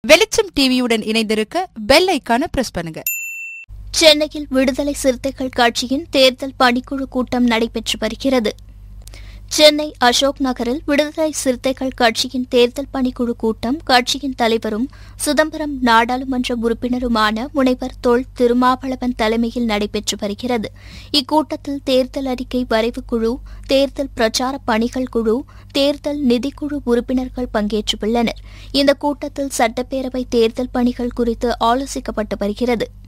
வெளிச்சம் டிவியுடன் இணைந்திருக்க பெல் ஐக்கான பிரஸ் பண்ணுங்க சென்னையில் விடுதலை சிறுத்தைகள் கட்சியின் தேர்தல் பணிக்குழு கூட்டம் நடைபெற்று வருகிறது சென்னை அசோக் நகரில் விடுதலை சிறுத்தைகள் கட்சியின் தேர்தல் பணிக்குழு கூட்டம் கட்சியின் தலைவரும் சிதம்பரம் நாடாளுமன்ற உறுப்பினருமான முனைவர் தொல் திருமாவளவன் தலைமையில் நடைபெற்று வருகிறது இக்கூட்டத்தில் தேர்தல் அறிக்கை வரைவு குழு தேர்தல் பிரச்சார பணிகள் குழு தேர்தல் நிதிக்குழு உறுப்பினர்கள் பங்கேற்றுள்ளனர் இந்த கூட்டத்தில் சட்டப்பேரவை தேர்தல் பணிகள் குறித்து ஆலோசிக்கப்பட்டு வருகிறது